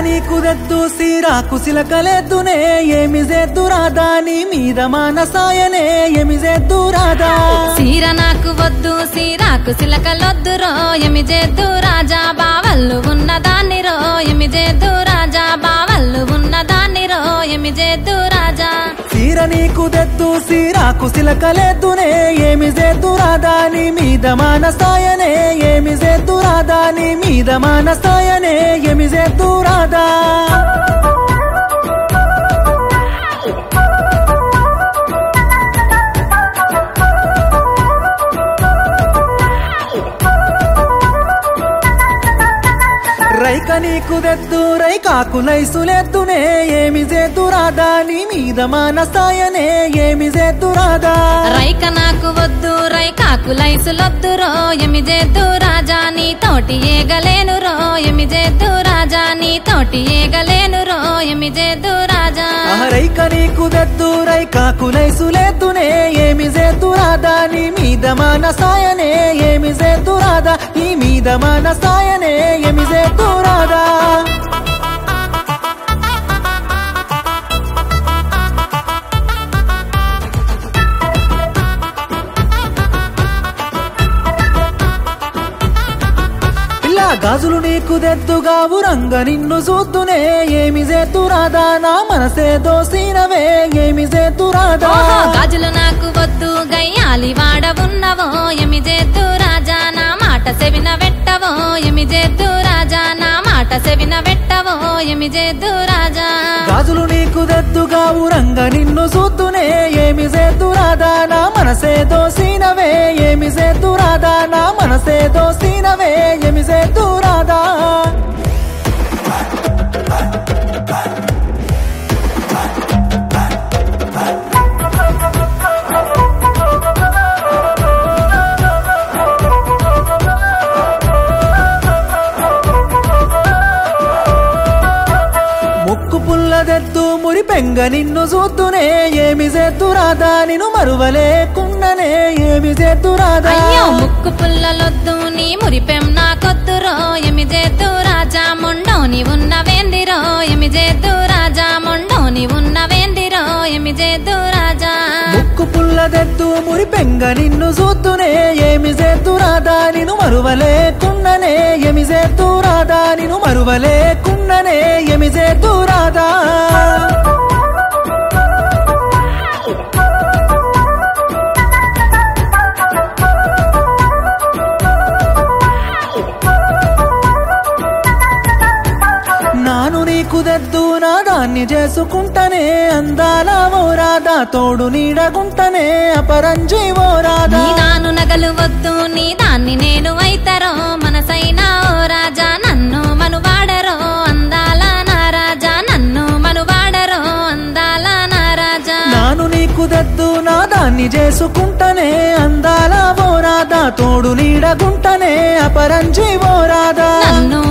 నీకు దెద్దు సీరాకు సిలకలెద్దునే ఏమి చేద్దురా దాని మీద మానసాయనే ఏమి చేద్దురాదా సీర నాకు వద్దు సీరాకు సిలకలొద్దు రో ఎమి చేద్దు రాజా బావల్లు ఉన్న దాన్ని రో ఎమి చేద్దు రాజా బావల్లు ఉన్న దాన్ని రో ఎమి చేద్దు రాజా సీర నీకు దెద్దు సీరాకు సిలకలెద్దునే ఏమి చేద్దురా దాని మీద మానసాయనే ఏమి చేద్దురా దాని మీద మానసాయనే ఏమి చేద్దురాదా రైక నీకు దెద్దు రైకాకు నైసులెద్దునే ఏమి చేద్దురా దాని మీద మానసాయనే ఏమి చేద్దురాదా రైక నాకు వద్దు రైకాకు లైసులొద్దు రో ఎమి చేద్దు రాజా నీ తోటి ఏగలేను రో ఎమి చేద్దు రాజా నీ తోటి ఏగలేను రో ఎమి చేద్దు రాజా రైక నీకు దెద్దు రైకాకు నైసులెద్దునే ఏమి చేద్దురాదా నీ మీద మానసాయనే ఏమి చేద్దురాదా నీ మీద మానసాయనే ఏమి చేద్దురాదా పిల్ల గాజులు నీకు దెద్దుగా ఉరంగ నిన్ను చూద్దునే ఏమి చేద్దురాదా నా మనసే దోసినవే ఏమి చేద్దురాదా ఓహో గాజులు నాకు వద్దు గయ్యాలి వాడవున్నవో ఎమి చేద్దు రాజా నా మాట సెవిన వెట్టవో ఎమి చేద్దు రాజా నా మాట సెవిన వెట్టవో ఎమి చేద్దు రాజా గాజులు నీకు దెద్దుగా ఉరంగ నిన్ను చూద్దునే ఏమి చేద్దురాదా నా మనసే దోసినవే ఏమి చేద్దురాదా నా మనసే దోసినవే ఏమి చేద్దురాదా ముక్కు పుల్లదెద్దు మురి పెంగ నిన్ను చూద్దునే ఏమి చేద్దురాదా నిన్ను మరువలేకున్ననే ఏమి చేద్దురాదా అయ్యో ముక్కు పుల్లలొద్దు నీ మురిపెం నాకొద్దురో ఎమి చేద్దు రాజా మొండోని ఉన్నవేందిరో ఎమి చేద్దు రాజా మొండోని ఉన్నవేందిరో ఎమి చేద్దు రాజా ముక్కు పుల్లదెద్దు మురి పెంగ నిన్ను చూద్దునే ఏమి చేద్దురాదా నిన్ను మరువలేకున్ననే ఏమి చేద్దురాదా నిన్ను మరువలేకున్ననే ఏమి చేద్దురాదా నాను నీకు దద్దు నా దాన్ని చేసుకుంటనే అందాల ఓ రాధా తోడు నీడగుంటనే అపరంజి ఓ రాధా నీ దాను నగలు వద్దు నీ దాన్ని నేను అయితరో మనసైనా ఓ రాజా నన్ను మనువాడరో అందాల నా రాజా నన్ను మనువాడరో అందాల నా రాజా నాను నీకు దద్దు నా దాన్ని చేసుకుంటనే అందాల ఓ రాధా తోడు నీడగుంటనే అపరంజి ఓ రాధా నన్ను